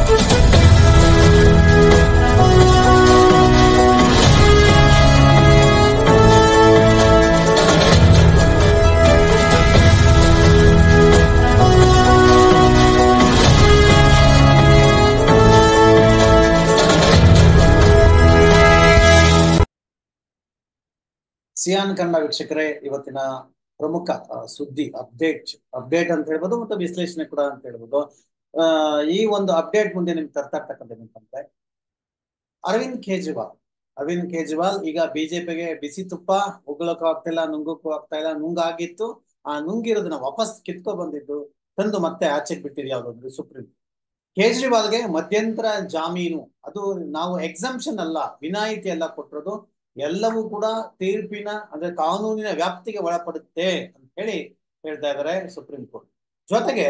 Xi'an Kannada ವೀಕ್ಷಕರೇ ಇವತ್ತಿನ ಪ್ರಮುಖ ಆ, ಸುದ್ದಿ ಅಪ್ಡೇಟ್ ಅಪ್ಡೇಟ್ ಅಂತ ಹೇಳ್ಬೋದು ಮತ್ತು ವಿಶ್ಲೇಷಣೆ ಕೂಡ ಅಂತ ಹೇಳ್ಬೋದು ಆ, ಈ ಒಂದು ಅಪ್ಡೇಟ್ ಮುಂದೆ ನಿಮ್ಗೆ ತರ್ತಾ ಇರ್ತಕ್ಕಂಥ ಏನಂತಂದ್ರೆ ಅರವಿಂದ್ ಕೇಜ್ರಿವಾಲ್ ಅರವಿಂದ್ ಕೇಜ್ರಿವಾಲ್ ಈಗ ಬಿಜೆಪಿಗೆ ಬಿಸಿ ತುಪ್ಪ ಉಗುಳಕ್ಕೂ ಆಗ್ತಿಲ್ಲ ನುಂಗಕ್ಕೂ ಆಗ್ತಾ ಇಲ್ಲ ನುಂಗಾಗಿತ್ತು ಆ ನುಂಗಿರೋದನ್ನ ವಾಪಸ್ ಕಿತ್ಕೊ ಬಂದಿದ್ದು ತಂದು ಮತ್ತೆ ಆಚೆಗೆ ಬಿಟ್ಟಿದ್ದು ಯಾವ್ದಾದ್ರು ಸುಪ್ರೀಂ ಕೇಜ್ರಿವಾಲ್ಗೆ ಮಧ್ಯಂತರ ಜಾಮೀನು ಅದು ನಾವು ಎಕ್ಸಂಪ್ಷನ್ ಅಲ್ಲ ವಿನಾಯಿತಿ ಅಲ್ಲ ಕೊಟ್ಟಿರೋದು ಎಲ್ಲವೂ ಕೂಡ ತೀರ್ಪಿನ ಅಂದ್ರೆ ಕಾನೂನಿನ ವ್ಯಾಪ್ತಿಗೆ ಒಳಪಡುತ್ತೆ ಅಂತ ಹೇಳಿ ಹೇಳ್ತಾ ಇದ್ದಾರೆ ಸುಪ್ರೀಂ ಕೋರ್ಟ್ ಜೊತೆಗೆ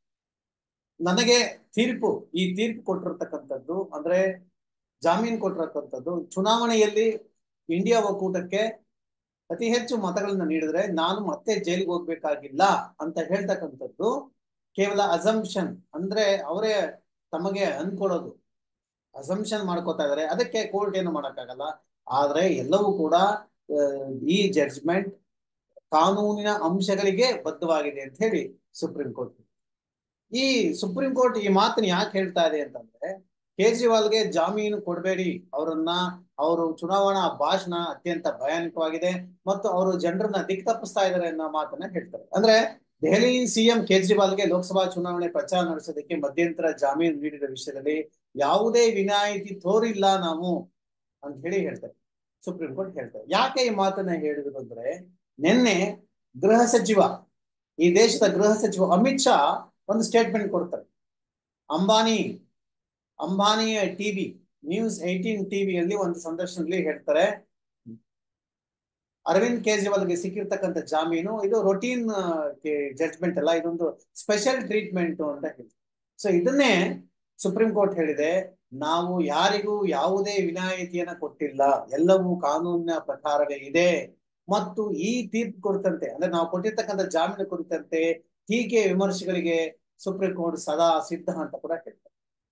ನನಗೆ ತೀರ್ಪು ಈ ತೀರ್ಪು ಕೊಟ್ಟಿರ್ತಕ್ಕಂಥದ್ದು ಅಂದ್ರೆ ಜಾಮೀನು ಕೊಟ್ಟಿರತಕ್ಕಂಥದ್ದು ಚುನಾವಣೆಯಲ್ಲಿ ಇಂಡಿಯಾ ಒಕ್ಕೂಟಕ್ಕೆ ಅತಿ ಹೆಚ್ಚು ಮತಗಳನ್ನ ನೀಡಿದ್ರೆ ನಾನು ಮತ್ತೆ ಜೈಲಿಗೆ ಹೋಗ್ಬೇಕಾಗಿಲ್ಲ ಅಂತ ಹೇಳ್ತಕ್ಕಂಥದ್ದು ಕೇವಲ ಅಸಂಪ್ಷನ್ ಅಂದ್ರೆ ಅವರೇ ತಮಗೆ ಅನ್ಕೊಡೋದು ಅಸಂಪ್ಷನ್ ಮಾಡ್ಕೋತಾ ಇದಾರೆ ಅದಕ್ಕೆ ಕೋರ್ಟ್ ಏನು ಮಾಡಕ್ಕಾಗಲ್ಲ ಆದ್ರೆ ಎಲ್ಲವೂ ಕೂಡ ಆ, ಈ ಜಡ್ಜ್ಮೆಂಟ್ ಕಾನೂನಿನ ಅಂಶಗಳಿಗೆ ಬದ್ಧವಾಗಿದೆ ಅಂತ ಹೇಳಿ ಸುಪ್ರೀಂ ಕೋರ್ಟ್ ಈ ಸುಪ್ರೀಂ ಕೋರ್ಟ್ ಈ ಮಾತನ್ನ ಯಾಕೆ ಹೇಳ್ತಾ ಇದೆ ಅಂತಂದ್ರೆ ಕೇಜ್ರಿವಾಲ್ಗೆ ಜಾಮೀನು ಕೊಡಬೇಡಿ ಅವರನ್ನ ಅವರು ಚುನಾವಣಾ ಭಾಷಣ ಅತ್ಯಂತ ಭಯಾನಕವಾಗಿದೆ ಮತ್ತು ಅವರು ಜನರನ್ನ ದಿಕ್ ತಪ್ಪಿಸ್ತಾ ಇದ್ದಾರೆ ಅನ್ನೋ ಮಾತನ್ನ ಹೇಳ್ತಾರೆ ಅಂದ್ರೆ ದೆಹಲಿ ಸಿಎಂ ಕೇಜ್ರಿವಾಲ್ಗೆ ಲೋಕಸಭಾ ಚುನಾವಣೆ ಪ್ರಚಾರ ನಡೆಸೋದಕ್ಕೆ ಮಧ್ಯಂತರ ಜಾಮೀನು ನೀಡಿದ ವಿಷಯದಲ್ಲಿ ಯಾವುದೇ ವಿನಾಯಿತಿ ತೋರಿಲ್ಲ ನಾವು ಅಂತ ಹೇಳಿ ಹೇಳ್ತಾರೆ ಸುಪ್ರೀಂ ಕೋರ್ಟ್ ಹೇಳ್ತಾರೆ ಯಾಕೆ ಈ ಮಾತನ್ನ ಹೇಳಿದ್ರು ಅಂದ್ರೆ ನಿನ್ನೆ ಗೃಹ ಸಚಿವ ಈ ದೇಶದ ಗೃಹ ಸಚಿವ ಅಮಿತ್ ಶಾ ಒಂದು ಸ್ಟೇಟ್ಮೆಂಟ್ ಕೊಡ್ತಾರೆ ಅಂಬಾನಿ ಅಂಬಾನಿಯ ಟಿವಿ ನ್ಯೂಸ್ ಏಟೀನ್ ಟಿವಿಯಲ್ಲಿ ಒಂದು ಸಂದರ್ಶನದಲ್ಲಿ ಹೇಳ್ತಾರೆ ಅರವಿಂದ್ ಕೇಜ್ರಿವಾಲ್ಗೆ ಸಿಕ್ಕಿರ್ತಕ್ಕಂಥ ಜಾಮೀನು ಇದು ರೊಟೀನ್ ಜಡ್ಜ್ಮೆಂಟ್ ಅಲ್ಲ ಇದೊಂದು ಸ್ಪೆಷಲ್ ಟ್ರೀಟ್ಮೆಂಟ್ ಅಂತ ಹೇಳ್ತಾರೆ ಸೊ ಇದನ್ನೇ ಸುಪ್ರೀಂ ಕೋರ್ಟ್ ಹೇಳಿದೆ ನಾವು ಯಾರಿಗೂ ಯಾವುದೇ ವಿನಾಯಿತಿಯನ್ನ ಕೊಟ್ಟಿಲ್ಲ ಎಲ್ಲವೂ ಕಾನೂನಿನ ಪ್ರಕಾರವೇ ಇದೆ ಮತ್ತು ಈ ತೀರ್ಪು ಕುರಿತಂತೆ ಅಂದ್ರೆ ನಾವು ಕೊಟ್ಟಿರ್ತಕ್ಕಂಥ ಜಾಮೀನು ಕುರಿತಂತೆ ಟೀಕೆ ವಿಮರ್ಶೆಗಳಿಗೆ ಸುಪ್ರೀಂ ಕೋರ್ಟ್ ಸದಾ ಸಿದ್ಧ ಅಂತ ಕೂಡ ಹೇಳ್ತಾರೆ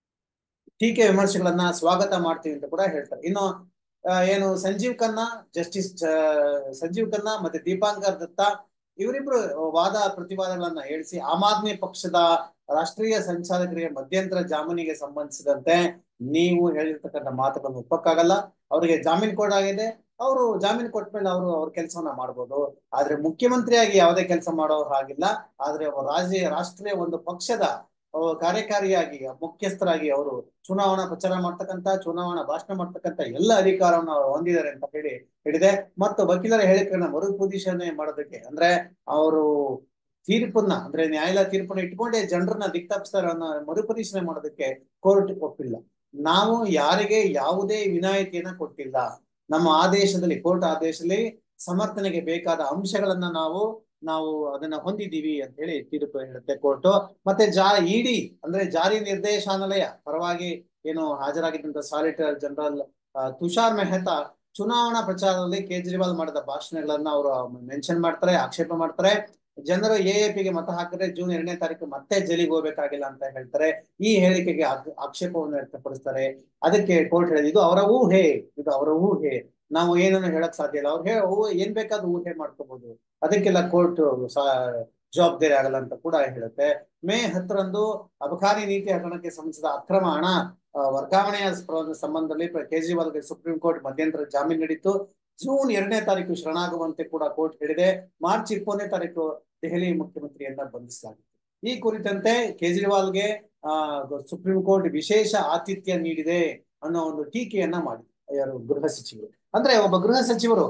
ಟೀಕೆ ವಿಮರ್ಶೆಗಳನ್ನ ಸ್ವಾಗತ ಮಾಡ್ತೀವಿ ಅಂತ ಕೂಡ ಹೇಳ್ತಾರೆ ಇನ್ನು ಆ, ಏನು ಸಂಜೀವ್ ಖನ್ನಾ ಜಸ್ಟಿಸ್ ಸಂಜೀವ್ ಖನ್ನಾ ಮತ್ತೆ ದೀಪಾಂಕರ್ ದತ್ತಾ ಇವರಿಬ್ರು ವಾದ ಪ್ರತಿವಾದಗಳನ್ನ ಹೇಳಿಸಿ ಆಮ್ ಆದ್ಮಿ ಪಕ್ಷದ ರಾಷ್ಟ್ರೀಯ ಸಂಚಾಲಕರಿಗೆ ಮಧ್ಯಂತರ ಜಾಮೀನಿಗೆ ಸಂಬಂಧಿಸಿದಂತೆ ನೀವು ಹೇಳಿರ್ತಕ್ಕಂಥ ಮಾತುಗಳನ್ನು ಒಪ್ಪಕ್ಕಾಗಲ್ಲ ಅವರಿಗೆ ಜಾಮೀನು ಕೊಡಾಗಿದೆ ಅವರು ಜಾಮೀನು ಕೊಟ್ಮೇಲೆ ಅವರು ಅವ್ರ ಕೆಲಸವನ್ನ ಮಾಡ್ಬೋದು ಆದ್ರೆ ಮುಖ್ಯಮಂತ್ರಿಯಾಗಿ ಯಾವುದೇ ಕೆಲಸ ಮಾಡೋ ಹಾಗಿಲ್ಲ ಆದ್ರೆ ಅವ್ರ ರಾಜ್ಯ ರಾಷ್ಟ್ರೀಯ ಒಂದು ಪಕ್ಷದ ಅವ್ರ ಕಾರ್ಯಕಾರಿಯಾಗಿ ಮುಖ್ಯಸ್ಥರಾಗಿ ಅವರು ಚುನಾವಣಾ ಪ್ರಚಾರ ಮಾಡ್ತಕ್ಕಂತ ಚುನಾವಣಾ ಭಾಷಣ ಮಾಡ್ತಕ್ಕಂತ ಎಲ್ಲ ಅಧಿಕಾರವನ್ನು ಅವರು ಹೊಂದಿದ್ದಾರೆ ಅಂತ ಹೇಳಿ ಹೇಳಿದೆ ಮತ್ತು ವಕೀಲರ ಹೇಳಿಕೆಗಳನ್ನ ಮರುಪರಿಶೀಲನೆ ಮಾಡೋದಕ್ಕೆ ಅಂದ್ರೆ ಅವರು ತೀರ್ಪನ್ನ ಅಂದ್ರೆ ನ್ಯಾಯಾಲಯ ತೀರ್ಪನ್ನ ಇಟ್ಕೊಂಡೇ ಜನರನ್ನ ದಿಕ್ತಾಪಿಸ್ತಾರೆ ಅನ್ನೋ ಮರುಪರಿಶೀಲನೆ ಮಾಡೋದಕ್ಕೆ ಕೋರ್ಟ್ ಒಪ್ಪಿಲ್ಲ ನಾವು ಯಾರಿಗೆ ಯಾವುದೇ ವಿನಾಯಿತಿಯನ್ನ ಕೊಟ್ಟಿಲ್ಲ ನಮ್ಮ ಆದೇಶದಲ್ಲಿ ಕೋರ್ಟ್ ಆದೇಶದಲ್ಲಿ ಸಮರ್ಥನೆಗೆ ಬೇಕಾದ ಅಂಶಗಳನ್ನ ನಾವು ನಾವು ಅದನ್ನ ಹೊಂದಿದ್ದೀವಿ ಅಂತ ಹೇಳಿ ತೀರ್ಪು ಹೇಳುತ್ತೆ ಕೋರ್ಟ್ ಮತ್ತೆ ಜಾ ಇಡಿ ಅಂದ್ರೆ ಜಾರಿ ನಿರ್ದೇಶನಾಲಯ ಪರವಾಗಿ ಏನು ಹಾಜರಾಗಿದ್ದಂತ ಸಾಲಿಟರ್ ಜನರಲ್ ತುಷಾರ್ ಮೆಹ್ತಾ ಚುನಾವಣಾ ಪ್ರಚಾರದಲ್ಲಿ ಕೇಜ್ರಿವಾಲ್ ಮಾಡಿದ ಭಾಷಣಗಳನ್ನ ಅವರು ಮೆನ್ಷನ್ ಮಾಡ್ತಾರೆ ಆಕ್ಷೇಪ ಮಾಡ್ತಾರೆ ಜನರು ಎಎಪಿಗೆ ಮತ ಹಾಕಿದ್ರೆ ಜೂನ್ ಎರಡನೇ ತಾರೀಕು ಮತ್ತೆ ಜೈಲಿಗೆ ಹೋಗ್ಬೇಕಾಗಿಲ್ಲ ಅಂತ ಹೇಳ್ತಾರೆ ಈ ಹೇಳಿಕೆಗೆ ಆಕ್- ಆಕ್ಷೇಪವನ್ನು ವ್ಯಕ್ತಪಡಿಸ್ತಾರೆ ಅದಕ್ಕೆ ಕೋರ್ಟ್ ಹೇಳಿದ ಇದು ಅವರ ಊಹೆ ಇದು ಅವರ ಊಹೆ ನಾವು ಏನನ್ನು ಹೇಳಕ್ ಸಾಧ್ಯ ಇಲ್ಲ ಅವ್ರು ಹೇ ಊ- ಏನ್ ಬೇಕಾದ್ರೂ ಊಹೆ ಮಾಡ್ಕೋಬಹುದು ಅದಕ್ಕೆಲ್ಲ ಕೋರ್ಟ್ ಜವಾಬ್ದಾರಿ ಆಗಲ್ಲ ಅಂತ ಕೂಡ ಹೇಳುತ್ತೆ ಮೇ ಹತ್ತರಂದು ಅಬಕಾರಿ ನೀತಿ ಹಗರಣಕ್ಕೆ ಸಂಬಂಧಿಸಿದ ಅಕ್ರಮ ಹಣ ಆ, ವರ್ಗಾವಣೆಯ ಸ್ಪ- ಸಂಬಂಧದಲ್ಲಿ ಪ್ರ- ಕೇಜ್ರಿವಾಲ್ಗೆ ಸುಪ್ರೀಂ ಕೋರ್ಟ್ ಮಧ್ಯಂತರ ಜಾಮೀನು ನೀಡಿತ್ತು ಜೂನ್ ಎರಡನೇ ತಾರೀಕು ಶರಣಾಗುವಂತೆ ಕೂಡ ಕೋರ್ಟ್ ಹೇಳಿದೆ ಮಾರ್ಚ್ ಇಪ್ಪತ್ತನೇ ತಾರೀಕು ದೆಹಲಿ ಮುಖ್ಯಮಂತ್ರಿಯನ್ನ ಬಂಧಿಸಲಾಗಿತ್ತು ಈ ಕುರಿತಂತೆ ಕೇಜ್ರಿವಾಲ್ಗೆ ಆ ಸುಪ್ರೀಂ ಕೋರ್ಟ್ ವಿಶೇಷ ಆತಿಥ್ಯ ನೀಡಿದೆ ಅನ್ನೋ ಒಂದು ಟೀಕೆಯನ್ನ ಮಾಡಿದೆ ಯಾರು ಗೃಹ ಸಚಿವರು ಅಂದ್ರೆ ಒಬ್ಬ ಗೃಹ ಸಚಿವರು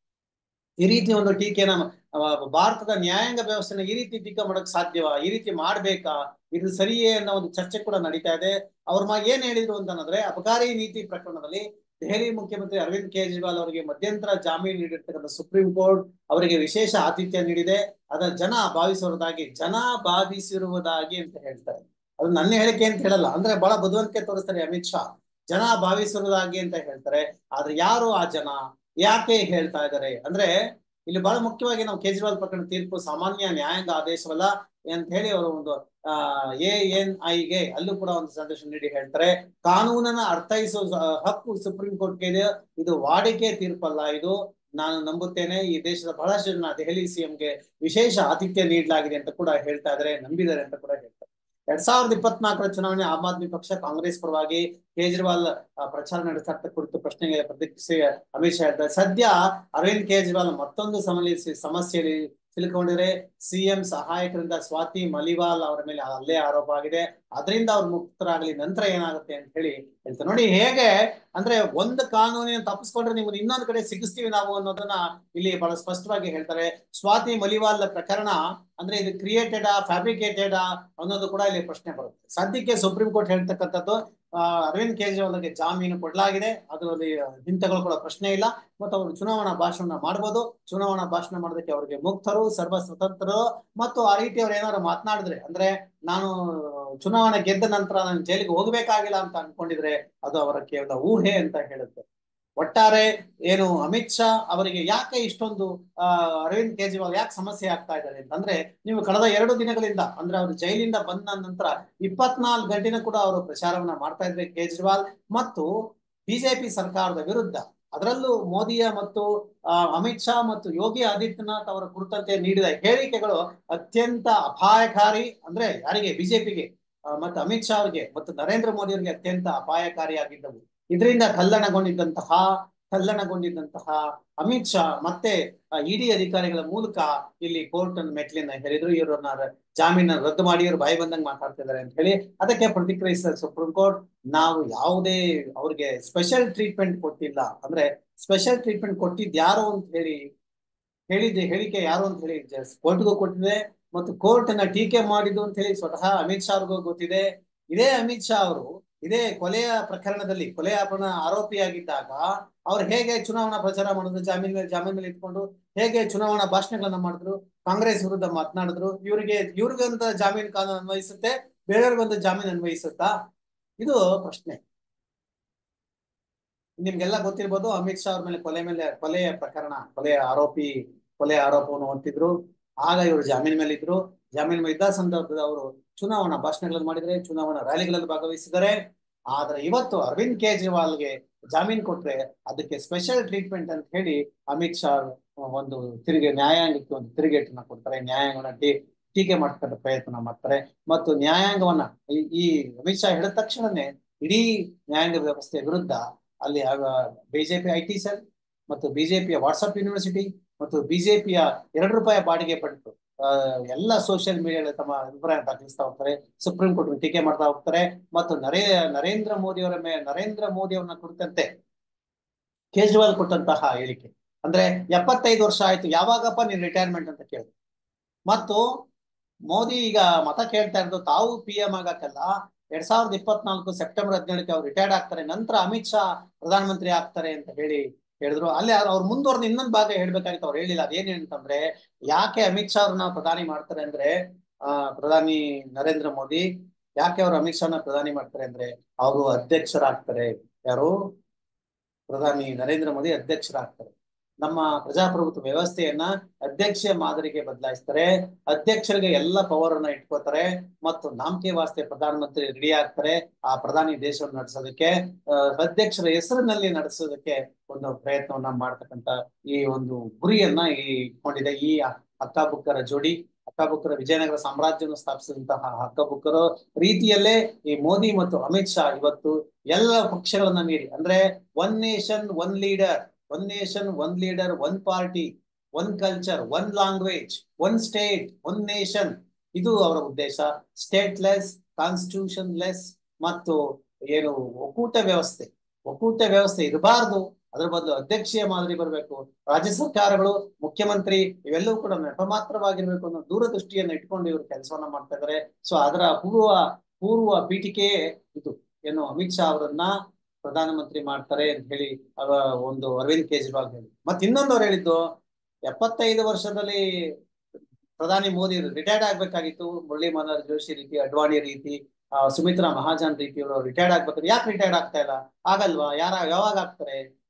ಈ ರೀತಿ ಒಂದು ಟೀಕೆಯನ್ನ ಆ, ಭಾರತದ ನ್ಯಾಯಾಂಗ ವ್ಯವಸ್ಥೆನ ಈ ರೀತಿ ಟೀಕೆ ಮಾಡಕ್ ಸಾಧ್ಯವಾ ಈ ರೀತಿ ಮಾಡ್ಬೇಕಾ ಇದು ಸರಿಯೇ ಅನ್ನೋ ಒಂದು ಚರ್ಚೆ ಕೂಡ ನಡೀತಾ ಇದೆ ಅವ್ರ ಮಾ ಏನ್ ಹೇಳಿದ್ರು ಅಂತಂದ್ರೆ ಅಬಕಾರಿ ನೀತಿ ಪ್ರಕರಣದಲ್ಲಿ ದೆಹಲಿ ಮುಖ್ಯಮಂತ್ರಿ ಅರವಿಂದ್ ಕೇಜ್ರಿವಾಲ್ ಅವರಿಗೆ ಮಧ್ಯಂತರ ಜಾಮೀನು ನೀಡಿರ್ತಕ್ಕಂಥ ಸುಪ್ರೀಂ ಕೋರ್ಟ್ ಅವರಿಗೆ ವಿಶೇಷ ಆತಿಥ್ಯ ನೀಡಿದೆ ಅದರ ಜನ ಭಾವಿಸಿರುವುದಾಗಿ ಜನ ಭಾವಿಸಿರುವುದಾಗಿ ಅಂತ ಹೇಳ್ತಾರೆ ಅದು ನನ್ನ ಹೇಳಿಕೆ ಅಂತ ಹೇಳಲ್ಲ ಅಂದ್ರೆ ಬಹಳ ಬುದ್ಧಿವಂತಿಕೆ ತೋರಿಸ್ತಾರೆ ಅಮಿತ್ ಶಾ ಜನ ಭಾವಿಸಿರುವುದಾಗಿ ಅಂತ ಹೇಳ್ತಾರೆ ಆದ್ರೆ ಯಾರು ಆ ಜನ ಯಾಕೆ ಹೇಳ್ತಾ ಇದ್ದಾರೆ ಅಂದ್ರೆ ಇಲ್ಲಿ ಬಹಳ ಮುಖ್ಯವಾಗಿ ನಾವು ಕೇಜ್ರಿವಾಲ್ ಪ್ರಕರಣ ತೀರ್ಪು ಸಾಮಾನ್ಯ ನ್ಯಾಯಾಂಗ ಆದೇಶವಲ್ಲ ಅಂತ ಹೇಳಿ ಅವರು ಒಂದು ಆ ಎ ಎನ್ ಐಗೆ ಅಲ್ಲೂ ಕೂಡ ಒಂದು ಸಂದೇಶ ನೀಡಿ ಹೇಳ್ತಾರೆ ಕಾನೂನನ್ನ ಅರ್ಥೈಸೋ ಹಕ್ಕು ಸುಪ್ರೀಂ ಕೋರ್ಟ್ಗೆ ಇದೆ ಇದು ವಾಡಿಕೆ ತೀರ್ಪಲ್ಲ ಇದು ನಾನು ನಂಬುತ್ತೇನೆ ಈ ದೇಶದ ಬಹಳಷ್ಟು ಜನ ದೆಹಲಿ ಸಿಎಂಗೆ ವಿಶೇಷ ಆತಿಥ್ಯ ನೀಡಲಾಗಿದೆ ಅಂತ ಕೂಡ ಹೇಳ್ತಾ ಇದ್ದಾರೆ ನಂಬಿದ್ದಾರೆ ಅಂತ ಕೂಡ ಹೇಳ್ತಾರೆ ಎರಡ್ ಸಾವಿರದ ಇಪ್ಪತ್ನಾಲ್ಕರ ಚುನಾವಣೆ ಆಮ್ ಆದ್ಮಿ ಪಕ್ಷ ಕಾಂಗ್ರೆಸ್ ಪರವಾಗಿ ಕೇಜ್ರಿವಾಲ್ ಪ್ರಚಾರ ನಡೆಸ್ತಾ ಕುರಿತು ಪ್ರಶ್ನೆಗೆ ಪ್ರತಿಕ್ರಿಯಿಸಿ ಅಮಿತ್ ಶಾ ಹೇಳ್ತಾರೆ ಸದ್ಯ ಅರವಿಂದ್ ಕೇಜ್ರಿವಾಲ್ ಮತ್ತೊಂದು ಸಮಸ್ಯೆ ಸಮಸ್ಯೆಯಲ್ಲಿ ಸಿಲುಕೊಂಡಿದ್ರೆ ಸಿಎಂ ಸಹಾಯಕರಿಂದ ಸ್ವಾತಿ ಮಲಿವಾಲ್ ಅವರ ಮೇಲೆ ಅಲ್ಲೇ ಆರೋಪ ಆಗಿದೆ ಅದರಿಂದ ಅವ್ರು ಮುಕ್ತರಾಗಲಿ ನಂತರ ಏನಾಗುತ್ತೆ ಅಂತ ಹೇಳಿ ಹೇಳ್ತಾರೆ ನೋಡಿ ಹೇಗೆ ಅಂದ್ರೆ ಒಂದು ಕಾನೂನಿನ ತಪ್ಪಿಸ್ಕೊಂಡ್ರೆ ನಿಮ್ಗೆ ಇನ್ನೊಂದು ಕಡೆ ಸಿಗಿಸ್ತೀವಿ ನಾವು ಅನ್ನೋದನ್ನ ಇಲ್ಲಿ ಬಹಳ ಸ್ಪಷ್ಟವಾಗಿ ಹೇಳ್ತಾರೆ ಸ್ವಾತಿ ಮಲಿವಾಲ್ ಪ್ರಕರಣ ಅಂದ್ರೆ ಇದು ಕ್ರಿಯೇಟೆಡಾ ಫ್ಯಾಬ್ರಿಕೇಟೆಡಾ ಅನ್ನೋದು ಕೂಡ ಇಲ್ಲಿ ಪ್ರಶ್ನೆ ಬರುತ್ತೆ ಸದ್ಯಕ್ಕೆ ಸುಪ್ರೀಂ ಕೋರ್ಟ್ ಹೇಳ್ತಕ್ಕಂಥದ್ದು ಅರವಿಂದ್ ಕೇಜ್ರಿವಾಲ್ಗೆ ಜಾಮೀನು ಕೊಡಲಾಗಿದೆ ಅದರಲ್ಲಿ ಹಿಂತೆಗೆದುಕೊಳ್ಳೋ ಪ್ರಶ್ನೆ ಇಲ್ಲ ಮತ್ತು ಅವರು ಚುನಾವಣಾ ಭಾಷಣ ಮಾಡ್ಬೋದು ಚುನಾವಣಾ ಭಾಷಣ ಮಾಡೋದಕ್ಕೆ ಅವರಿಗೆ ಮುಕ್ತರು ಸರ್ವ ಸ್ವತಂತ್ರರು ಮತ್ತು ಆ ರೀತಿ ಅವ್ರು ಏನಾದ್ರು ಮಾತನಾಡಿದ್ರೆ ಅಂದ್ರೆ ನಾನು ಚುನಾವಣೆ ಗೆದ್ದ ನಂತರ ನಾನು ಜೈಲಿಗೆ ಹೋಗ್ಬೇಕಾಗಿಲ್ಲ ಅಂತ ಅನ್ಕೊಂಡಿದ್ರೆ ಅದು ಅವರ ಕೇವಲ ಊಹೆ ಅಂತ ಹೇಳುತ್ತೆ ಒಟ್ಟಾರೆ ಏನು ಅಮಿತ್ ಶಾ ಅವರಿಗೆ ಯಾಕೆ ಇಷ್ಟೊಂದು ಆ ಅರವಿಂದ್ ಕೇಜ್ರಿವಾಲ್ ಯಾಕೆ ಸಮಸ್ಯೆ ಆಗ್ತಾ ಇದ್ದಾರೆ ಅಂತಂದ್ರೆ ನೀವು ಕಳೆದ ಎರಡು ದಿನಗಳಿಂದ ಅಂದ್ರೆ ಅವರು ಜೈಲಿಂದ ಬಂದ ನಂತರ ಇಪ್ಪತ್ನಾಲ್ಕು ಗಂಟೆನೂ ಕೂಡ ಅವರು ಪ್ರಚಾರವನ್ನ ಮಾಡ್ತಾ ಇದ್ರೆ ಕೇಜ್ರಿವಾಲ್ ಮತ್ತು ಬಿಜೆಪಿ ಸರ್ಕಾರದ ವಿರುದ್ಧ ಅದರಲ್ಲೂ ಮೋದಿಯ ಮತ್ತು ಅಮಿತ್ ಶಾ ಮತ್ತು ಯೋಗಿ ಆದಿತ್ಯನಾಥ್ ಅವರ ಕುರಿತಂತೆ ನೀಡಿದ ಹೇಳಿಕೆಗಳು ಅತ್ಯಂತ ಅಪಾಯಕಾರಿ ಅಂದ್ರೆ ಯಾರಿಗೆ ಬಿಜೆಪಿಗೆ ಮತ್ತು ಅಮಿತ್ ಶಾ ಅವರಿಗೆ ಮತ್ತು ನರೇಂದ್ರ ಮೋದಿ ಅವರಿಗೆ ಅತ್ಯಂತ ಅಪಾಯಕಾರಿಯಾಗಿದ್ದವು ಇದರಿಂದ ಕಲ್ಲಣಗೊಂಡಿದ್ದಂತಹ ಕಲ್ಲಣಗೊಂಡಿದ್ದಂತಹ ಅಮಿತ್ ಶಾ ಮತ್ತೆ ಇಡಿ ಅಧಿಕಾರಿಗಳ ಮೂಲಕ ಇಲ್ಲಿ ಕೋರ್ಟ್ ಅನ್ನು ಮೆಟ್ಲಿನ ಹೇರಿದ್ರು ಇವರನ್ನ ಜಾಮೀನ ರದ್ದು ಮಾಡಿ ಇವರು ಬಾಯಿ ಬಂದಂಗೆ ಮಾತಾಡ್ತಿದ್ದಾರೆ ಅಂತ ಹೇಳಿ ಅದಕ್ಕೆ ಪ್ರತಿಕ್ರಿಯಿಸಿದ ಸುಪ್ರೀಂ ಕೋರ್ಟ್ ನಾವು ಯಾವುದೇ ಅವ್ರಿಗೆ ಸ್ಪೆಷಲ್ ಟ್ರೀಟ್ಮೆಂಟ್ ಕೊಟ್ಟಿಲ್ಲ ಅಂದ್ರೆ ಸ್ಪೆಷಲ್ ಟ್ರೀಟ್ಮೆಂಟ್ ಕೊಟ್ಟಿದ್ ಯಾರು ಅಂತ ಹೇಳಿ ಹೇಳಿದ್ದೆ ಹೇಳಿಕೆ ಯಾರು ಅಂತ ಹೇಳಿ ಕೋರ್ಟ್ಗೂ ಕೊಟ್ಟಿದೆ ಮತ್ತು ಕೋರ್ಟ್ ನ ಟೀಕೆ ಮಾಡಿದ್ದು ಅಂತ ಹೇಳಿ ಸ್ವತಃ ಅಮಿತ್ ಶಾ ಅವ್ರಿಗೂ ಗೊತ್ತಿದೆ ಇದೇ ಅಮಿತ್ ಶಾ ಅವರು ಇದೇ ಕೊಲೆಯ ಪ್ರಕರಣದಲ್ಲಿ ಕೊಲೆಯ ಆರೋಪಿಯಾಗಿದ್ದಾಗ ಅವ್ರು ಹೇಗೆ ಚುನಾವಣಾ ಪ್ರಚಾರ ಮಾಡಿದ್ರು ಜಾಮೀನ್ ಮೇಲೆ ಜಾಮೀನ್ ಮೇಲೆ ಇಟ್ಕೊಂಡು ಹೇಗೆ ಚುನಾವಣಾ ಭಾಷಣಗಳನ್ನ ಮಾಡಿದ್ರು ಕಾಂಗ್ರೆಸ್ ವಿರುದ್ಧ ಮಾತನಾಡಿದ್ರು ಇವರಿಗೆ ಇವ್ರಿಗಂತ ಜಾಮೀನು ಕಾನೂನು ಅನ್ವಯಿಸುತ್ತೆ ಬೇರೆಯವ್ರಿಗೊಂದು ಜಾಮೀನು ಅನ್ವಯಿಸುತ್ತಾ ಇದು ಪ್ರಶ್ನೆ ನಿಮ್ಗೆಲ್ಲ ಗೊತ್ತಿರ್ಬೋದು ಅಮಿತ್ ಶಾ ಅವ್ರ ಮೇಲೆ ಕೊಲೆ ಮೇಲೆ ಕೊಲೆಯ ಪ್ರಕರಣ ಕೊಲೆಯ ಆರೋಪಿ ಕೊಲೆಯ ಆರೋಪವನ್ನು ಹೊತ್ತಿದ್ರು ಆಗ ಇವರು ಜಾಮೀನ್ ಮೇಲೆ ಇದ್ರು ಜಾಮೀನ್ ಮೇಲೆ ಇದ್ದ ಸಂದರ್ಭದಲ್ಲಿ ಅವರು ಚುನಾವಣಾ ಭಾಷಣಗಳನ್ನು ಮಾಡಿದ್ರೆ ಚುನಾವಣಾ ರ್ಯಾಲಿಗಳಲ್ಲಿ ಭಾಗವಹಿಸಿದ್ದಾರೆ ಆದ್ರೆ ಇವತ್ತು ಅರವಿಂದ್ ಕೇಜ್ರಿವಾಲ್ಗೆ ಜಾಮೀನ್ ಕೊಟ್ರೆ ಅದಕ್ಕೆ ಸ್ಪೆಷಲ್ ಟ್ರೀಟ್ಮೆಂಟ್ ಅಂತ ಹೇಳಿ ಅಮಿತ್ ಶಾ ಒಂದು ತಿರುಗಿ ನ್ಯಾಯಾಂಗಕ್ಕೆ ಒಂದು ತಿರುಗೇಟನ್ನ ಕೊಡ್ತಾರೆ ನ್ಯಾಯಾಂಗವನ್ನ ಟೀ ಟೀಕೆ ಮಾಡ್ತಕ್ಕಂಥ ಪ್ರಯತ್ನ ಮಾಡ್ತಾರೆ ಮತ್ತು ನ್ಯಾಯಾಂಗವನ್ನ ಈ ಅಮಿತ್ ಶಾ ಹೇಳಿದ ತಕ್ಷಣನೇ ಇಡೀ ನ್ಯಾಯಾಂಗ ವ್ಯವಸ್ಥೆಯ ವಿರುದ್ಧ ಅಲ್ಲಿ ಬಿಜೆಪಿ ಐ ಟಿ ಸೆಲ್ ಮತ್ತು ಬಿಜೆಪಿಯ ವಾಟ್ಸಪ್ ಯೂನಿವರ್ಸಿಟಿ ಮತ್ತು ಬಿಜೆಪಿಯ ಎರಡು ರೂಪಾಯಿ ಬಾಡಿಗೆ ಪಡೆದು ಎಲ್ಲ ಸೋಷಿಯಲ್ ಮೀಡಿಯಾದಲ್ಲಿ ತಮ್ಮ ಅಭಿಪ್ರಾಯ ದಾಖಲಿಸ್ತಾ ಹೋಗ್ತಾರೆ ಸುಪ್ರೀಂ ಕೋರ್ಟ್ ಟೀಕೆ ಮಾಡ್ತಾ ಹೋಗ್ತಾರೆ ಮತ್ತು ನರೇ ನರೇಂದ್ರ ಮೋದಿ ಅವರ ಮೇಲೆ ನರೇಂದ್ರ ಮೋದಿ ಅವರನ್ನ ಕುರಿತಂತೆ ಕೇಜ್ರಿವಾಲ್ ಕೊಟ್ಟಂತಹ ಹೇಳಿಕೆ ಅಂದ್ರೆ ಎಪ್ಪತ್ತೈದು ವರ್ಷ ಆಯ್ತು ಯಾವಾಗಪ್ಪ ನೀನ್ ರಿಟೈರ್ಮೆಂಟ್ ಅಂತ ಕೇಳಿದ್ರು ಮತ್ತು ಮೋದಿ ಈಗ ಮತ ಕೇಳ್ತಾ ಇರೋದು ತಾವು ಪಿ ಎಂ ಆಗಕ್ಕಲ್ಲ ಎರಡ್ ಸಾವಿರದ ಇಪ್ಪತ್ನಾಲ್ಕು ಸೆಪ್ಟೆಂಬರ್ ಹದಿನೇಳಕ್ಕೆ ಅವ್ರು ರಿಟೈರ್ಡ್ ಆಗ್ತಾರೆ ನಂತರ ಅಮಿತ್ ಶಾ ಪ್ರಧಾನಮಂತ್ರಿ ಆಗ್ತಾರೆ ಅಂತ ಹೇಳಿ ಹೇಳಿದ್ರು ಅಲ್ಲಿ ಅವ್ರು ಮುಂದುವರೆದು ಇನ್ನೊಂದು ಭಾಗ ಹೇಳ್ಬೇಕಾಗಿತ್ತು ಅವ್ರು ಹೇಳಿಲ್ಲ ಅದೇನು ಅಂತಂದ್ರೆ ಯಾಕೆ ಅಮಿತ್ ಶಾ ಅವ್ರನ್ನ ಪ್ರಧಾನಿ ಮಾಡ್ತಾರೆ ಅಂದ್ರೆ ಆ ಪ್ರಧಾನಿ ನರೇಂದ್ರ ಮೋದಿ ಯಾಕೆ ಅವ್ರು ಅಮಿತ್ ಶಾನ ಪ್ರಧಾನಿ ಮಾಡ್ತಾರೆ ಅಂದ್ರೆ ಅವರು ಅಧ್ಯಕ್ಷರಾಗ್ತಾರೆ ಯಾರು ಪ್ರಧಾನಿ ನರೇಂದ್ರ ಮೋದಿ ಅಧ್ಯಕ್ಷರಾಗ್ತಾರೆ ನಮ್ಮ ಪ್ರಜಾಪ್ರಭುತ್ವ ವ್ಯವಸ್ಥೆಯನ್ನ ಅಧ್ಯಕ್ಷ ಮಾದರಿಗೆ ಬದಲಾಯಿಸ್ತಾರೆ ಅಧ್ಯಕ್ಷರಿಗೆ ಎಲ್ಲ ಪವರ್ ಅನ್ನ ಇಟ್ಕೋತಾರೆ ಮತ್ತು ನಾಮಕೆ ವಾಸ್ತೆ ಪ್ರಧಾನಮಂತ್ರಿ ರೆಡಿ ಆಗ್ತಾರೆ ಆ ಪ್ರಧಾನಿ ದೇಶವನ್ನು ನಡೆಸೋದಕ್ಕೆ ಅಧ್ಯಕ್ಷರ ಹೆಸರಿನಲ್ಲಿ ನಡೆಸೋದಕ್ಕೆ ಒಂದು ಪ್ರಯತ್ನವನ್ನ ಮಾಡ್ತಕ್ಕಂತ ಈ ಒಂದು ಗುರಿಯನ್ನ ಈ ಇಟ್ಕೊಂಡಿದೆ ಈ ಹಕ್ಕಬುಕ್ಕರ ಜೋಡಿ ಹಕ್ಕಬುಕ್ಕರ ವಿಜಯನಗರ ಸಾಮ್ರಾಜ್ಯವನ್ನು ಸ್ಥಾಪಿಸಿದಂತಹ ಹಕ್ಕಬುಕ್ಕರ ರೀತಿಯಲ್ಲೇ ಈ ಮೋದಿ ಮತ್ತು ಅಮಿತ್ ಶಾ ಇವತ್ತು ಎಲ್ಲ ಪಕ್ಷಗಳನ್ನ ಮೀರಿ ಅಂದ್ರೆ one nation one leader one nation one leader one party one culture one language one state one nation ಇದು ಅವರ ಉದ್ದೇಶ ಸ್ಟೇಟ್ಲೆಸ್ ಕಾನ್ಸ್ಟಿಟ್ಯೂಷನ್ ಲೆಸ್ ಮತ್ತು ಏನು ಒಕ್ಕೂಟ ವ್ಯವಸ್ಥೆ ಒಕ್ಕೂಟ ವ್ಯವಸ್ಥೆ ಇರಬಾರ್ದು ಅದರ ಬದಲು ಅಧ್ಯಕ್ಷೀಯ ಮಾದರಿ ಬರಬೇಕು ರಾಜ್ಯ ಸರ್ಕಾರಗಳು ಮುಖ್ಯಮಂತ್ರಿ ಇವೆಲ್ಲವೂ ಕೂಡ ನೆಪಮಾತ್ರವಾಗಿರ್ಬೇಕು ಅನ್ನೋ ದೂರದೃಷ್ಟಿಯನ್ನು ಇಟ್ಕೊಂಡು ಇವರು ಕೆಲಸವನ್ನ ಮಾಡ್ತಾ ಇದ್ದಾರೆ ಸೊ ಅದರ ಪೂರ್ವ ಪೂರ್ವ ಪೀಠಿಕೆಯೇ ಇದು ಏನು ಅಮಿತ್ ಶಾ ಅವರನ್ನ ಪ್ರಧಾನಮಂತ್ರಿ ಮಾಡ್ತಾರೆ ಅಂತ ಹೇಳಿ ಅವ ಒಂದು ಅರವಿಂದ್ ಕೇಜ್ರಿವಾಲ್ ಹೇಳಿ ಮತ್ತೆ ಇನ್ನೊಂದು ಅವ್ರು ಹೇಳಿದ್ದು ಎಪ್ಪತ್ತೈದು ವರ್ಷದಲ್ಲಿ ಪ್ರಧಾನಿ ಮೋದಿ ರಿಟೈರ್ಡ್ ಆಗ್ಬೇಕಾಗಿತ್ತು ಮುರಳಿ ಮನೋಹರ್ ಜೋಶಿ ರೀತಿ ಅಡ್ವಾಣಿ ರೀತಿ ಸುಮಿತ್ರಾ ಮಹಾಜನ್ ರೀತಿ ಅವರು ರಿಟೈರ್ಡ್ ಆಗ್ಬೇಕಾದ್ರೆ ಯಾಕೆ ರಿಟೈರ್ಡ್ ಆಗ್ತಾ ಇಲ್ಲ ಆಗಲ್ವಾ ಯಾರ ಯಾವಾಗ ಆಗ್ತಾರೆ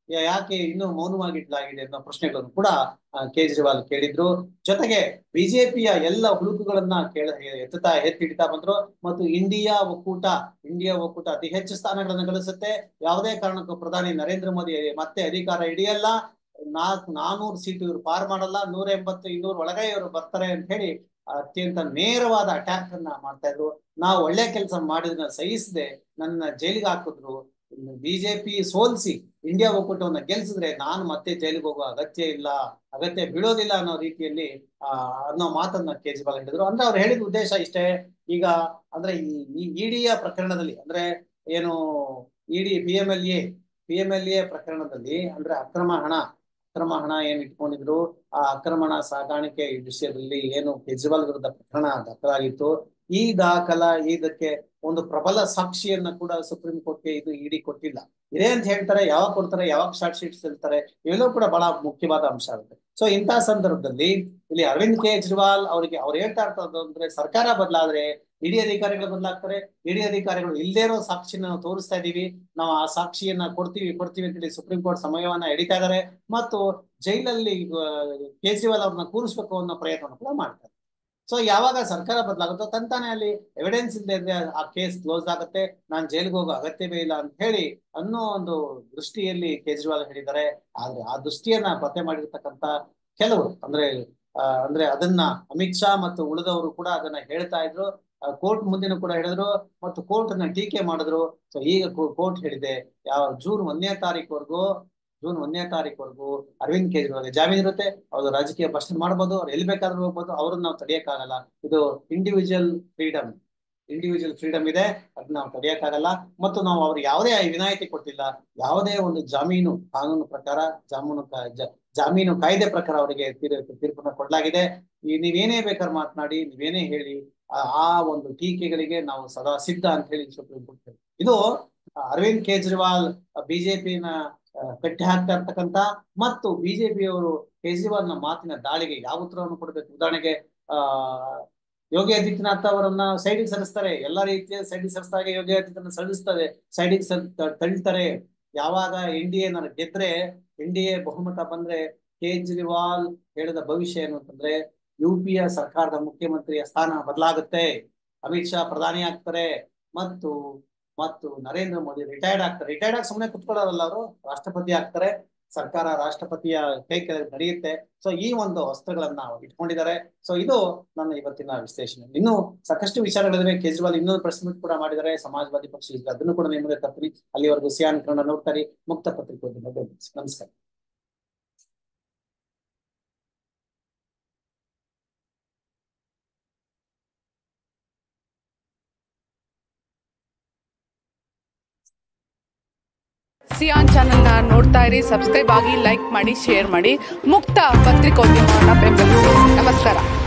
ಯಾ- ಯಾಕೆ ಇನ್ನೂ ಮೌನವಾಗಿಡ್ಲಾಗಿದೆ ಅನ್ನೋ ಪ್ರಶ್ನೆಗಳನ್ನು ಕೂಡ ಆ, ಕೇಜ್ರಿವಾಲ್ ಕೇಳಿದ್ರು ಜೊತೆಗೆ ಬಿಜೆಪಿಯ ಎಲ್ಲ ಹುಳುಕುಗಳನ್ನ ಕೇಳ ಎತ್ತುತ್ತಾ ಎತ್ತಿಡ್ತಾ ಬಂದ್ರು ಮತ್ತು ಇಂಡಿಯಾ ಒಕ್ಕೂಟ ಇಂಡಿಯಾ ಒಕ್ಕೂಟ ಅತಿ ಹೆಚ್ಚು ಸ್ಥಾನಗಳನ್ನು ಗಳಿಸುತ್ತೆ ಯಾವುದೇ ಕಾರಣಕ್ಕೂ ಪ್ರಧಾನಿ ನರೇಂದ್ರ ಮೋದಿ ಮತ್ತೆ ಅಧಿಕಾರ ಹಿಡಿಯಲ್ಲ ನಾಲ್ಕು ನಾನೂರು ಸೀಟು ಇವರು ಪಾರ್ ಮಾಡಲ್ಲ ನೂರ ಎಂಬತ್ತು ಇನ್ನೂರು ಒಳಗೆ ಇವರು ಬರ್ತಾರೆ ಅಂತ ಹೇಳಿ ಅತ್ಯಂತ ನೇರವಾದ ಅಟ್ಯಾಕ್ ಅನ್ನ ಮಾಡ್ತಾ ಇದ್ರು ನಾವು ಒಳ್ಳೆ ಕೆಲಸ ಮಾಡಿದ್ನ ಸಹಿಸದೆ ನನ್ನ ಜೈಲಿಗೆ ಹಾಕಿದ್ರು ಬಿಜೆಪಿ ಸೋಲಿಸಿ ಇಂಡಿಯಾ ಒಕ್ಕೂಟವನ್ನ ಗೆಲ್ಸಿದ್ರೆ ನಾನು ಮತ್ತೆ ಜೈಲಿಗೆ ಹೋಗುವ ಅಗತ್ಯ ಇಲ್ಲ ಅಗತ್ಯ ಬೀಳೋದಿಲ್ಲ ಅನ್ನೋ ರೀತಿಯಲ್ಲಿ ಆ ಅನ್ನೋ ಮಾತನ್ನ ಕೇಜ್ರಿವಾಲ್ ಹೇಳಿದ್ರು ಅಂದ್ರೆ ಅವ್ರು ಹೇಳಿದ ಉದ್ದೇಶ ಇಷ್ಟೇ ಈಗ ಅಂದ್ರೆ ಈ ಇಡಿಯ ಪ್ರಕರಣದಲ್ಲಿ ಅಂದ್ರೆ ಏನು ED P M L A P M L A ಪ್ರಕರಣದಲ್ಲಿ ಅಂದ್ರೆ ಅಕ್ರಮ ಹಣ ಅಕ್ರಮ ಹಣ ಏನ್ ಇಟ್ಕೊಂಡಿದ್ರು ಆ ಅಕ್ರಮ ಹಣ ಸಾಗಾಣಿಕೆ ವಿಷಯದಲ್ಲಿ ಏನು ಕೇಜ್ರಿವಾಲ್ ವಿರುದ್ಧ ಪ್ರಕರಣ ದಾಖಲಾಗಿತ್ತು ಈ ದಾಖಲ ಇದಕ್ಕೆ ಒಂದು ಪ್ರಬಲ ಸಾಕ್ಷಿಯನ್ನ ಕೂಡ ಸುಪ್ರೀಂ ಕೋರ್ಟ್ಗೆ ಇದು ಇಡಿ ಕೊಟ್ಟಿಲ್ಲ ಇದೇ ಅಂತ ಹೇಳ್ತಾರೆ ಯಾವಾಗ ಕೊಡ್ತಾರೆ ಯಾವಾಗ ಶಾರ್ಟ್ ಶೀಟ್ಸ್ ಇರ್ತಾರೆ ಇವೆಲ್ಲವೂ ಕೂಡ ಬಹಳ ಮುಖ್ಯವಾದ ಅಂಶ ಆಗುತ್ತೆ ಸೊ ಇಂತಹ ಸಂದರ್ಭದಲ್ಲಿ ಇಲ್ಲಿ ಅರವಿಂದ್ ಕೇಜ್ರಿವಾಲ್ ಅವರಿಗೆ ಅವ್ರು ಹೇಳ್ತಾ ಇರ್ತದ್ದು ಅಂದ್ರೆ ಸರ್ಕಾರ ಬದಲಾದ್ರೆ ಇಡೀ ಅಧಿಕಾರಿಗಳು ಬದಲಾಗ್ತಾರೆ ಇಡೀ ಅಧಿಕಾರಿಗಳು ಇಲ್ಲದೇ ಇರೋ ಸಾಕ್ಷಿನ ನಾವು ತೋರಿಸ್ತಾ ಇದೀವಿ ನಾವು ಆ ಸಾಕ್ಷಿಯನ್ನ ಕೊಡ್ತೀವಿ ಕೊಡ್ತೀವಿ ಅಂತೇಳಿ ಸುಪ್ರೀಂ ಕೋರ್ಟ್ ಸಮಯವನ್ನ ಎಡಿತಾ ಇದ್ದಾರೆ ಮತ್ತು ಜೈಲಲ್ಲಿ ಆ, ಕೇಜ್ರಿವಾಲ್ ಅವ್ರನ್ನ ಕೂರಿಸ್ಬೇಕು ಅನ್ನೋ ಪ್ರಯತ್ನವನ್ನು ಕೂಡ ಮಾಡ್ತಾರೆ ಸೊ ಯಾವಾಗ ಸರ್ಕಾರ ಬದಲಾಗುತ್ತೋ ತಂತಾನೆ ಅಲ್ಲಿ ಎವಿಡೆನ್ಸ್ ಇಲ್ಲದೆ ಇದ್ರೆ ಆ ಕೇಸ್ ಕ್ಲೋಸ್ ಆಗುತ್ತೆ ನಾನು ಜೈಲಿಗೆ ಹೋಗೋ ಅಗತ್ಯವೇ ಇಲ್ಲ ಅಂತ ಹೇಳಿ ಅನ್ನೋ ಒಂದು ದೃಷ್ಟಿಯಲ್ಲಿ ಕೇಜ್ರಿವಾಲ್ ಹೇಳಿದ್ದಾರೆ ಆದ್ರೆ ಆ ದೃಷ್ಟಿಯನ್ನ ಪತ್ತೆ ಮಾಡಿರ್ತಕ್ಕಂತ ಕೆಲವರು ಅಂದ್ರೆ ಆ, ಅಂದ್ರೆ ಅದನ್ನ ಅಮಿತ್ ಶಾ ಮತ್ತು ಉಳಿದವರು ಕೂಡ ಅದನ್ನ ಹೇಳ್ತಾ ಇದ್ರು ಕೋರ್ಟ್ ಮುಂದಿನ ಕೂಡ ಹೇಳಿದ್ರು ಮತ್ತು ಕೋರ್ಟ್ ನ ಟೀಕೆ ಮಾಡಿದ್ರು ಸೊ ಈಗ ಕೋರ್ಟ್ ಹೇಳಿದೆ ಯಾವ ಜೂನ್ ಒಂದನೇ ತಾರೀಕುವರೆಗೂ ಜೂನ್ ಒಂದನೇ ತಾರೀಕುವರೆಗೂ ಅರವಿಂದ್ ಕೇಜ್ರಿವಾಲ್ ಜಾಮೀನು ಇರುತ್ತೆ ಅವ್ರು ರಾಜಕೀಯ ಭಾಷಣ ಮಾಡ್ಬೋದು ಅವ್ರು ಎಲ್ಲಿ ಬೇಕಾದ್ರೂ ಹೋಗ್ಬೋದು ಅವ್ರನ್ನ ನಾವು ತಡೆಯಕ್ಕಾಗಲ್ಲ ಇದು ಇಂಡಿವಿಜುವಲ್ ಫ್ರೀಡಮ್ ಇಂಡಿವಿಜುವಲ್ ಫ್ರೀಡಮ್ ಇದೆ ಅದನ್ನ ನಾವು ತಡೆಯಕ್ಕಾಗಲ್ಲ ಮತ್ತು ನಾವು ಅವ್ರಿಗೆ ಯಾವುದೇ ವಿನಾಯಿತಿ ಕೊಟ್ಟಿಲ್ಲ ಯಾವುದೇ ಒಂದು ಜಾಮೀನು ಕಾನೂನು ಪ್ರಕಾರ ಜಾಮೀನು ಕಾ- ಜ- ಜಾಮೀನು ಕಾಯ್ದೆ ಪ್ರಕಾರ ಅವರಿಗೆ ತೀರ್ ತೀರ್ಪನ್ನ ಕೊಡಲಾಗಿದೆ ಈ ನೀವೇನೇ ಬೇಕಾದ್ರೆ ಮಾತನಾಡಿ ನೀವೇನೇ ಹೇಳಿ ಆ ಆ ಒಂದು ಟೀಕೆಗಳಿಗೆ ನಾವು ಸದಾ ಸಿದ್ಧ ಅಂತ ಹೇಳಿ ಸುಪ್ರೀಂ ಕೋರ್ಟ್ ಹೇಳಿದೆ. ಇದು ಆ, ಅರವಿಂದ್ ಕೇಜ್ರಿವಾಲ್ ಬಿಜೆಪಿನ ಕಟ್ಟಿ ಹಾಕ್ತಾ ಇರ್ತಕ್ಕಂತ ಮತ್ತು ಬಿಜೆಪಿಯವರು ಕೇಜ್ರಿವಾಲ್ನ ಮಾತಿನ ದಾಳಿಗೆ ಯಾವ ಉತ್ತರವನ್ನು ಕೊಡಬೇಕು ಉದಾಹರಣೆಗೆ ಆ ಯೋಗಿ ಆದಿತ್ಯನಾಥ್ ಅವರನ್ನ ಸೈಡಿಗೆ ಸರಿಸ್ತಾರೆ ಎಲ್ಲಾ ರೀತಿಯ ಸೈಡಿಗೆ ಸರಿಸಿದಾಗ ಯೋಗಿ ಆದಿತ್ಯನಾಥ್ ಸರಿಸ್ತದೆ ಸೈಡಿಗೆ ಸರ್ ತಳ್ತಾರೆ ಯಾವಾಗ ಎನ್ ಡಿ ಎ ಗೆದ್ರೆ ಎನ್ ಡಿ ಎ ಬಹುಮತ ಬಂದ್ರೆ ಕೇಜ್ರಿವಾಲ್ ಹೇಳಿದ ಭವಿಷ್ಯ ಏನು ಅಂತಂದ್ರೆ ಯು ಪಿಯ ಸರ್ಕಾರದ ಮುಖ್ಯಮಂತ್ರಿಯ ಸ್ಥಾನ ಬದಲಾಗುತ್ತೆ ಅಮಿತ್ ಶಾ ಪ್ರಧಾನಿ ಆಗ್ತಾರೆ ಮತ್ತು ಮತ್ತು ನರೇಂದ್ರ ಮೋದಿ ರಿಟೈರ್ಡ್ ಆಗ್ತಾರೆ ರಿಟೈರ್ಡ್ ಆಗಿ ಸುಮ್ಮನೆ ಕುತ್ಕೊಳ್ಳೋರಲ್ಲ ಅವರು ರಾಷ್ಟ್ರಪತಿ ಆಗ್ತಾರೆ ಸರ್ಕಾರ ರಾಷ್ಟ್ರಪತಿಯ ಕೈ ಕೆಳಗೆ ನಡೆಯುತ್ತೆ ಸೊ ಈ ಒಂದು ಅಸ್ತ್ರಗಳನ್ನ ಅವ್ರು ಇಟ್ಕೊಂಡಿದ್ದಾರೆ ಸೊ ಇದು ನನ್ನ ಇವತ್ತಿನ ವಿಶ್ಲೇಷಣೆ ಇನ್ನು ಸಾಕಷ್ಟು ವಿಚಾರಗಳಿವೆ ಕೇಜ್ರಿವಾಲ್ ಇನ್ನೊಂದು ಪ್ರೆಸ್ ಮೀಟ್ ಕೂಡ ಮಾಡಿದ್ದಾರೆ ಸಮಾಜವಾದಿ ಪಕ್ಷ ಈಗ ಅದನ್ನು ಕೂಡ ನಿಮಗೆ ತರ್ತೀನಿ ಅಲ್ಲಿವರೆಗೂ ಸಿಯಾನ್ ಕನ್ನಡ ನೋಡ್ತಾರೆ ಮುಕ್ತ ಪತ್ರಿಕೋದ್ಯಮ ಬೆಂಬಲಿಸಿ. ನಮಸ್ಕಾರ ಸಿಯಾನ್ ಚಾನೆಲ್ನ ನೋಡ್ತಾ ಇರಿ ಸಬ್ಸ್ಕ್ರೈಬ್ ಆಗಿ ಲೈಕ್ ಮಾಡಿ ಶೇರ್ ಮಾಡಿ ಮುಕ್ತ ಪತ್ರಿಕೋದ್ಯಮವನ್ನು ಬೆಂಬಲಿಸಿ ನಮಸ್ಕಾರ